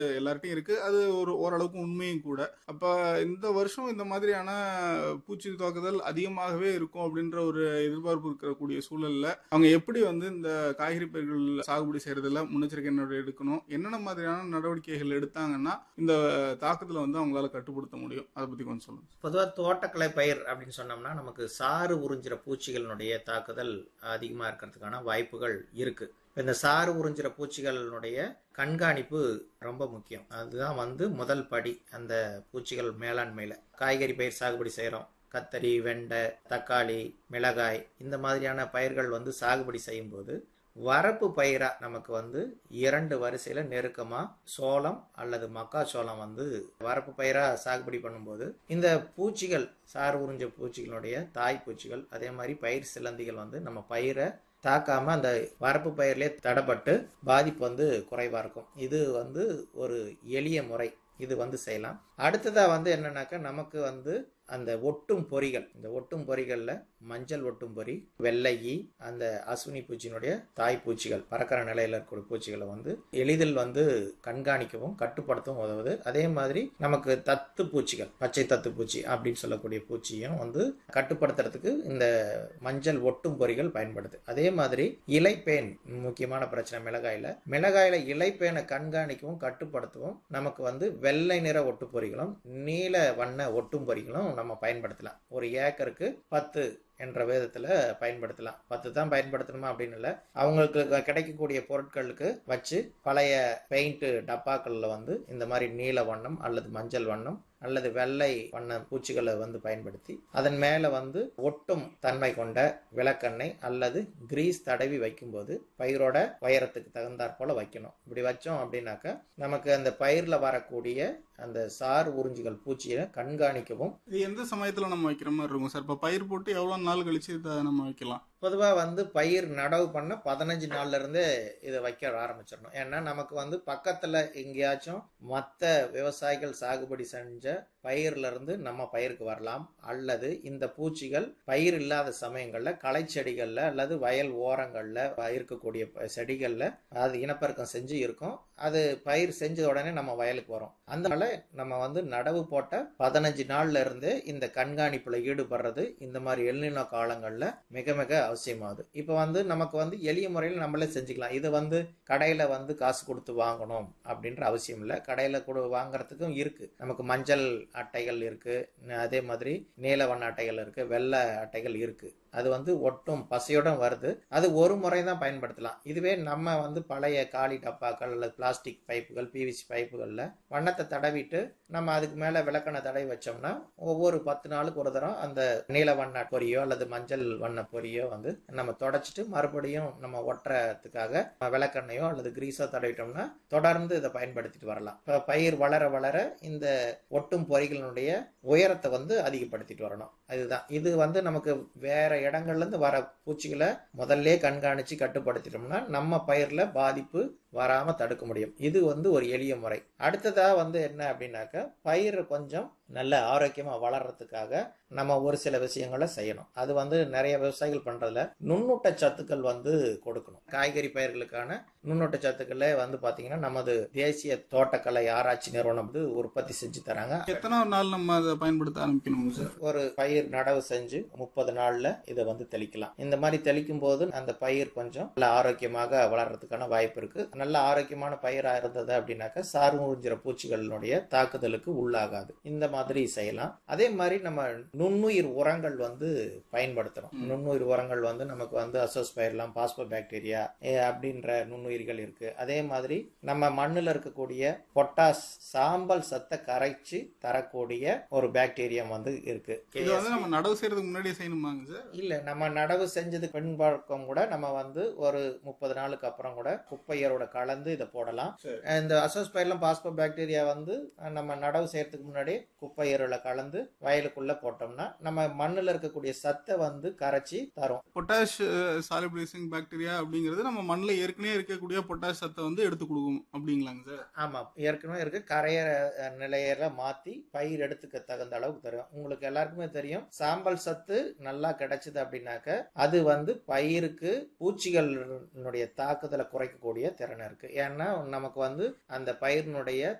எல்லார்ட்டையும் இருக்கு அது ஒரு ஓரளவுக்கு உண்மையும் கூட அப்ப இந்த வருஷம் இந்த மாதிரியான பூச்சி தாக்குதல் அதிகமாகவே இருக்கும் அப்படின்ற ஒரு எதிர்பார்ப்பு இருக்கக்கூடிய சூழல்ல அவங்க எப்படி வந்து இந்த காய்கறி பயிர்கள் சாகுபடி செய்யறதுல முன்னெச்சரிக்கை நடவடிக்கை எடுக்கணும் என்னென்ன மாதிரியான நடவடிக்கைகள் எடுத்தாங்கன்னா இந்த தாக்குதலை வந்து அவங்களால கட்டுப்படுத்த முடியும் அதை பத்தி கொஞ்சம் சொல்லுங்க பொதுவாக தோட்டக்கலை பயிர் அப்படின்னு சொன்னோம்னா நமக்கு சாறு உறிஞ்சிற பூச்சிகளினுடைய தாக்குதல் அதிகமாக இருக்கிறதுக்கான வாய்ப்புகள் இருக்கு இப்ப இந்த சாறு உறிஞ்சிற பூச்சிகளினுடைய கண்காணிப்பு ரொம்ப முக்கியம் அதுதான் வந்து முதல் படி அந்த பூச்சிகள் மேலாண்மையில் காய்கறி பயிர் சாகுபடி செய்கிறோம் கத்தரி வெண்டை தக்காளி மிளகாய் இந்த மாதிரியான பயிர்கள் வந்து சாகுபடி செய்யும்போது வரப்பு பயிரா நமக்கு வந்து இரண்டு வரிசையில நெருக்கமா சோளம் அல்லது மக்காச்சோளம் வந்து வரப்பு பயிரா சாகுபடி பண்ணும்போது இந்த பூச்சிகள் சாறு உறிஞ்ச பூச்சிகளுடைய தாய் பூச்சிகள் அதே மாதிரி பயிர் சிலந்திகள் வந்து நம்ம பயிரை தாக்காம அந்த வரப்பு பயிர்லேயே தடப்பட்டு பாதிப்பு வந்து குறைவா இருக்கும் இது வந்து ஒரு எளிய முறை இது வந்து செய்யலாம் அடுத்ததா வந்து என்னன்னாக்கா நமக்கு வந்து அந்த ஒட்டும் பொறிகள் இந்த ஒட்டும் பொறிகளில் மஞ்சள் ஒட்டும் பொறி வெள்ளை ஈ அந்த அஸ்வினி பூச்சியினுடைய தாய் பூச்சிகள் பறக்கிற நிலையில் இருக்கக்கூடிய பூச்சிகளை வந்து எளிதில் வந்து கண்காணிக்கவும் கட்டுப்படுத்தவும் உதவுது அதே மாதிரி நமக்கு தத்து பூச்சிகள் பச்சை தத்து பூச்சி அப்படின்னு சொல்லக்கூடிய பூச்சியும் வந்து கட்டுப்படுத்துறதுக்கு இந்த மஞ்சள் ஒட்டும் பொறிகள் பயன்படுது அதே மாதிரி இலைப்பேன் முக்கியமான பிரச்சனை மிளகாயில மிளகாயில இலைப்பேனை கண்காணிக்கவும் கட்டுப்படுத்தவும் நமக்கு வந்து வெள்ளை நிற ஒட்டு பொறிகளும் நீல வண்ண ஒட்டும் பொறிகளும் நம்ம பயன்படுத்தலாம் ஒரு ஏக்கருக்கு பத்து என்ற விதத்தில் பயன்படுத்தலாம் பத்து தான் பயன்படுத்தணுமா அப்படின்னு இல்லை அவங்களுக்கு க- கிடைக்கக்கூடிய பொருட்களுக்கு வச்சு பழைய பெயிண்ட் டப்பாக்களில் வந்து இந்த மாதிரி நீல வண்ணம் அல்லது மஞ்சள் வண்ணம் அல்லது வெள்ளை வண்ண பூச்சிகளை வந்து பயன்படுத்தி அதன் மேலே வந்து ஒட்டும் தன்மை கொண்ட விளக்கெண்ணெய் அல்லது கிரீஸ் தடவி வைக்கும்போது பயிரோட உயரத்துக்கு தகுந்தாற் போல வைக்கணும் இப்படி வச்சோம் அப்படின்னாக்கா நமக்கு அந்த பயிரில் வரக்கூடிய அந்த சார் உறிஞ்சுகள் பூச்சியை கண்காணிக்கவும் இது எந்த சமயத்துல நம்ம வைக்கிற மாதிரி இருக்கும் சார் இப்ப பயிர் போட்டு எவ்வளவு நாள் கழிச்சு இதை நம்ம வைக்கலாம் பொதுவாக வந்து பயிர் நடவு பண்ண பதினஞ்சு நாள்ல இருந்தே இதை வைக்க ஆரம்பிச்சிடணும் ஏன்னா நமக்கு வந்து பக்கத்துல எங்கேயாச்சும் மற்ற விவசாயிகள் சாகுபடி செஞ்ச பயிர்ல இருந்து நம்ம பயிருக்கு வரலாம் அல்லது இந்த பூச்சிகள் பயிர் இல்லாத சமயங்கள்ல களை செடிகள்ல அல்லது வயல் ஓரங்கள்ல இருக்கக்கூடிய ப- செடிகள்ல அது இனப்பெருக்கம் செஞ்சு இருக்கும் அது பயிர் செஞ்ச உடனே நம்ம வயலுக்கு வரும் அதனால நம்ம வந்து நடவு போட்ட பதினஞ்சு நாள்ல இருந்தே இந்த கண்காணிப்புல ஈடுபடுறது இந்த மாதிரி எல்நினோ காலங்கள்ல மிக மிக அவசியமாகுது இப்போ வந்து நமக்கு வந்து எளிய முறையில் நம்மளே செஞ்சுக்கலாம் இது வந்து கடையில வந்து காசு கொடுத்து வாங்கணும் அப்படின்ற அவசியம் இல்லை கடையில கூட வாங்குறதுக்கும் இருக்கு நமக்கு மஞ்சள் அட்டைகள் இருக்கு அதே மாதிரி நீல வண்ண அட்டைகள் இருக்கு வெள்ளை அட்டைகள் இருக்கு அது வந்து ஒட்டும் பசையோட வருது அது ஒரு முறை தான் பயன்படுத்தலாம் இதுவே நம்ம வந்து பழைய காலி டப்பாக்கள் அல்லது பிளாஸ்டிக் பைப்புகள் பிவிசி பைப்புகளில் வண்ணத்தை தடவிட்டு நம்ம அதுக்கு மேலே விளக்கெண்ணெய் தடவி வச்சோம்னா ஒவ்வொரு பத்து நாளுக்கு ஒரு தரம் அந்த நீல வண்ண பொரியோ அல்லது மஞ்சள் வண்ண பொரியோ வந்து நம்ம தொடச்சிட்டு மறுபடியும் நம்ம ஒட்டுறதுக்காக விளக்கெண்ணையோ அல்லது கிரீஸோ தடவிட்டோம்னா தொடர்ந்து இதை பயன்படுத்திட்டு வரலாம் இப்போ பயிர் வளர வளர இந்த ஒட்டும் பொறிகளினுடைய உயரத்தை வந்து அதிகப்படுத்திட்டு வரணும் அதுதான் இது வந்து நமக்கு வேற இடங்கள்ல இருந்து வர பூச்சிகளை முதல்ல கண்காணிச்சு கட்டுப்படுத்திட்டோம்னா நம்ம பயிர்ல பாதிப்பு வராம தடுக்க முடியும் இது வந்து ஒரு எளிய முறை அடுத்ததா வந்து என்ன அப்படின்னாக்க பயிர் கொஞ்சம் நல்ல ஆரோக்கியமா வளர்றதுக்காக நம்ம ஒரு சில விஷயங்களை செய்யணும் அது வந்து நிறைய விவசாயிகள் பண்றதுல நுண்ணூட்ட சத்துக்கள் வந்து கொடுக்கணும் காய்கறி பயிர்களுக்கான நுண்ணூட்ட சத்துக்களே வந்து பாத்தீங்கன்னா நமது தேசிய தோட்டக்கலை ஆராய்ச்சி நிறுவனம் வந்து உற்பத்தி செஞ்சு தராங்க எத்தனை நாள் நம்ம அதை பயன்படுத்த ஆரம்பிக்கணும் சார் ஒரு பயிர் நடவு செஞ்சு முப்பது நாள்ல இதை வந்து தெளிக்கலாம் இந்த மாதிரி தெளிக்கும் போது அந்த பயிர் கொஞ்சம் நல்ல ஆரோக்கியமாக வளர்றதுக்கான வாய்ப்பு இருக்கு நல்ல ஆரோக்கியமான பயிரா இருந்தது அப்படின்னாக்கா சாறு உறிஞ்சிற பூச்சிகளினுடைய தாக்குதலுக்கு உள்ளாகாது இந்த மாதிரி செய்யலாம் அதே மாதிரி நம்ம நுண்ணுயிர் உரங்கள் வந்து பயன்படுத்துறோம் ம். நுண்ணுயிர் உரங்கள் வந்து நமக்கு வந்து அசோஸ்பைர்லாம் பாஸ்போ பாக்டீரியா அப்படின்ற நுண்ணுயிர்கள் இருக்கு அதே மாதிரி நம்ம மண்ணுல இருக்கக்கூடிய பொட்டாஸ் சாம்பல் சத்தை கரைச்சு தரக்கூடிய ஒரு பாக்டீரியம் வந்து இருக்கு இது வந்து நம்ம நடவு செய்யறதுக்கு முன்னாடியே செய்யணுமாங்க சார் இல்ல நம்ம நடவு செஞ்சது பின்பக்கம் கூட நம்ம வந்து ஒரு முப்பது நாளுக்கு அப்புறம் கூட குப்பையரோட கலந்து இதை போடலாம் சரி. இந்த அசோஸ்பைர்லம் பாஸ்போ பாக்டீரியா வந்து அஹ், நம்ம நடவு செய்யறதுக்கு முன்னாடி குப்பை முப்பயிரில் கலந்து வயலுக்குள்ள போட்டோம்னா நம்ம மண்ணுல இருக்கக்கூடிய சத்தை வந்து கரைச்சி தரும் பொட்டாஷ் சாலிபிளைசிங் பாக்டீரியா அப்படிங்கிறது நம்ம மண்ணில் ஏற்கனவே இருக்கக்கூடிய பொட்டாஷ் சத்தை வந்து எடுத்து கொடுக்கும் அப்படிங்களாங்க சார் ஆமா ஏற்கனவே இருக்கு கரையிற அஹ், நிலையில மாத்தி பயிர் எடுத்துக்க தகுந்த அளவுக்கு தரும் உங்களுக்கு எல்லாருக்குமே தெரியும் சாம்பல் சத்து நல்லா கிடைச்சது அப்படின்னாக்க அது வந்து பயிருக்கு பூச்சிகளினுடைய தாக்குதலை குறைக்கக்கூடிய திறன் இருக்கு ஏன்னா நமக்கு வந்து அந்த பயிரினுடைய